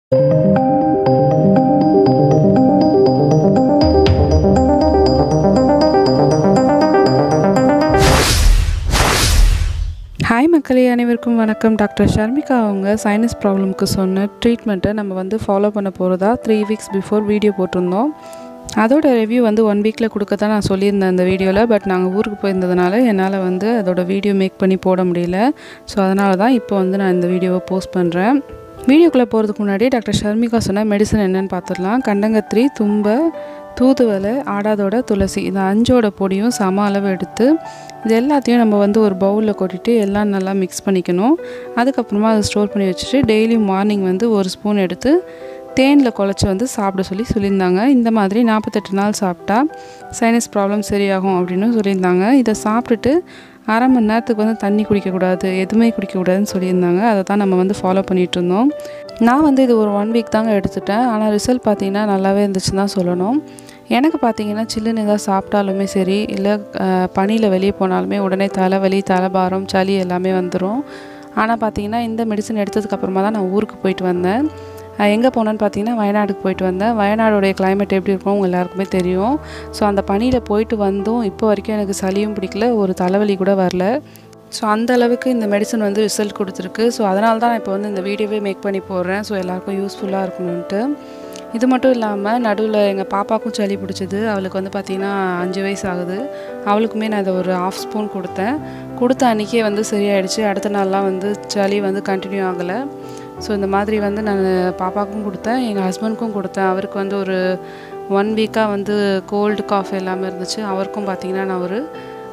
hi மக்களே அனைவருக்கும் வணக்கம் டாக்டர் ஷர்மிகா அவங்க சைனஸ் ப்ராப்ளம்க்கு சொன்ன ட்ரீட்மெண்ட்டை நம்ம வந்து ஃபாலோ பண்ண போகிறதா த்ரீ வீக்ஸ் பிஃபோர் வீடியோ போட்டிருந்தோம் அதோட ரிவ்யூ வந்து ஒன் வீக்கில் கொடுக்க தான் நான் சொல்லியிருந்தேன் அந்த வீடியோவில் பட் நாங்கள் ஊருக்கு போயிருந்ததுனால என்னால் வந்து அதோட வீடியோ மேக் பண்ணி போட முடியல ஸோ அதனால தான் இப்போ வந்து நான் இந்த வீடியோவை போஸ்ட் பண்ணுறேன் வீடியோக்குள்ளே போகிறதுக்கு முன்னாடி டாக்டர் ஷர்மிகா சொன்ன மெடிசன் என்னன்னு பார்த்துடலாம் கண்டங்கத்திரி தும்பை தூதுவளை ஆடாதோட துளசி இந்த அஞ்சோட பொடியும் சம அளவு எடுத்து இது எல்லாத்தையும் நம்ம வந்து ஒரு பவுலில் கொட்டிட்டு எல்லாம் நல்லா மிக்ஸ் பண்ணிக்கணும் அதுக்கப்புறமா அதை ஸ்டோர் பண்ணி வச்சுட்டு டெய்லி மார்னிங் வந்து ஒரு ஸ்பூன் எடுத்து தேனில் குழச்சி வந்து சாப்பிட சொல்லி சொல்லியிருந்தாங்க இந்த மாதிரி நாற்பத்தெட்டு நாள் சாப்பிட்டா சைனஸ் ப்ராப்ளம் சரியாகும் அப்படின்னு சொல்லியிருந்தாங்க இதை சாப்பிட்டுட்டு அரை மணி நேரத்துக்கு வந்து தண்ணி குடிக்கக்கூடாது எதுவுமே குடிக்கக்கூடாதுன்னு சொல்லியிருந்தாங்க அதை தான் நம்ம வந்து ஃபாலோ பண்ணிகிட்டு இருந்தோம் நான் வந்து இது ஒரு ஒன் வீக் தாங்க எடுத்துட்டேன் ஆனால் ரிசல்ட் பார்த்தீங்கன்னா நல்லாவே இருந்துச்சுன்னு தான் சொல்லணும் எனக்கு பார்த்தீங்கன்னா சில்லுன்னு ஏதாவது சாப்பிட்டாலுமே சரி இல்லை பனியில் வெளியே போனாலுமே உடனே தலைவலி தலைபாரம் சளி எல்லாமே வந்துடும் ஆனால் பார்த்தீங்கன்னா இந்த மெடிசன் எடுத்ததுக்கப்புறமா தான் நான் ஊருக்கு போயிட்டு வந்தேன் எங்கே போனேன்னு பார்த்தீங்கன்னா வயநாடுக்கு போயிட்டு வந்தேன் வயநாடுடைய கிளைமேட் எப்படி இருக்கும் உங்கள் எல்லாருக்குமே தெரியும் ஸோ அந்த பனியில் போயிட்டு வந்தும் இப்போ வரைக்கும் எனக்கு சளியும் பிடிக்கல ஒரு தலைவலி கூட வரல ஸோ அந்த அளவுக்கு இந்த மெடிசன் வந்து ரிசல்ட் கொடுத்துருக்கு ஸோ அதனால தான் நான் இப்போ வந்து இந்த வீடியோவே மேக் பண்ணி போடுறேன் ஸோ எல்லாருக்கும் யூஸ்ஃபுல்லாக இருக்கணுன்ட்டு இது மட்டும் இல்லாமல் நடுவில் எங்கள் பாப்பாவுக்கும் சளி பிடிச்சது அவளுக்கு வந்து பார்த்திங்கன்னா அஞ்சு வயசு ஆகுது அவளுக்குமே நான் இதை ஒரு ஆஃப் ஸ்பூன் கொடுத்தேன் கொடுத்த அன்றைக்கே வந்து சரியாயிடுச்சு அடுத்த நாள்லாம் வந்து சளி வந்து கண்டினியூ ஆகலை ஸோ இந்த மாதிரி வந்து நான் பாப்பாவுக்கும் கொடுத்தேன் எங்கள் ஹஸ்பண்டுக்கும் கொடுத்தேன் அவருக்கு வந்து ஒரு ஒன் வீக்காக வந்து கோல்டு காஃப் எல்லாமே இருந்துச்சு அவருக்கும் பார்த்திங்கன்னா நான் ஒரு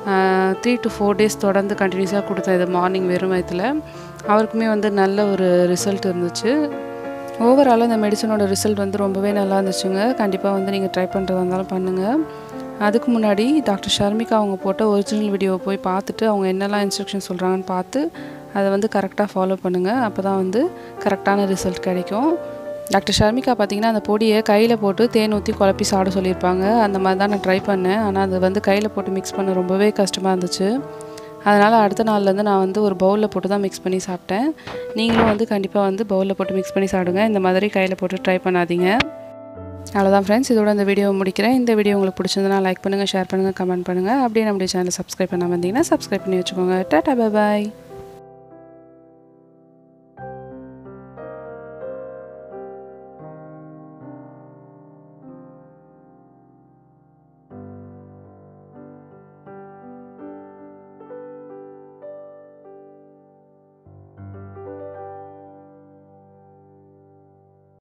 த்ரீ டு ஃபோர் டேஸ் தொடர்ந்து கண்டினியூஸாக கொடுத்தேன் இது மார்னிங் வெறும் வயத்தில் அவருக்குமே வந்து நல்ல ஒரு ரிசல்ட் இருந்துச்சு ஓவராலாக இந்த மெடிசனோட ரிசல்ட் வந்து ரொம்பவே நல்லா இருந்துச்சுங்க கண்டிப்பாக வந்து நீங்கள் ட்ரை பண்ணுறதா இருந்தாலும் பண்ணுங்கள் அதுக்கு முன்னாடி டாக்டர் ஷர்மிகா அவங்க போட்ட ஒரிஜினல் வீடியோவை போய் பார்த்துட்டு அவங்க என்னெல்லாம் இன்ஸ்ட்ரக்ஷன் சொல்கிறாங்கன்னு பார்த்து அதை வந்து கரெக்டாக ஃபாலோ பண்ணுங்கள் அப்போ தான் வந்து கரெக்டான ரிசல்ட் கிடைக்கும் டாக்டர் ஷர்மிகா பார்த்தீங்கன்னா அந்த பொடியை கையில் போட்டு தேன் ஊற்றி குழப்பி சாப்பிட சொல்லியிருப்பாங்க அந்த மாதிரி தான் நான் ட்ரை பண்ணேன் ஆனால் அது வந்து கையில் போட்டு மிக்ஸ் பண்ண ரொம்பவே கஷ்டமாக இருந்துச்சு அதனால் அடுத்த நாள்லேருந்து நான் வந்து ஒரு பவுலில் போட்டு தான் மிக்ஸ் பண்ணி சாப்பிட்டேன் நீங்களும் வந்து கண்டிப்பாக வந்து பவுலில் போட்டு மிக்ஸ் பண்ணி சாப்பிடுங்க இந்த மாதிரி கையில் போட்டு ட்ரை பண்ணாதீங்க அவ்வளோதான் ஃப்ரெண்ட்ஸ் இதோட இந்த வீடியோ முடிக்கிறேன் இந்த வீடியோ உங்களுக்கு பிடிச்சிருந்தனா லைக் பண்ணுங்கள் ஷேர் பண்ணுங்கள் கமெண்ட் பண்ணுங்கள் அப்படியே நம்முடைய சேனலை சப்ஸ்கிரைப் பண்ணாமல் வந்தீங்கன்னா சப்ஸ்கிரைப் பண்ணி வச்சுக்கோங்க டாட்டா பாய்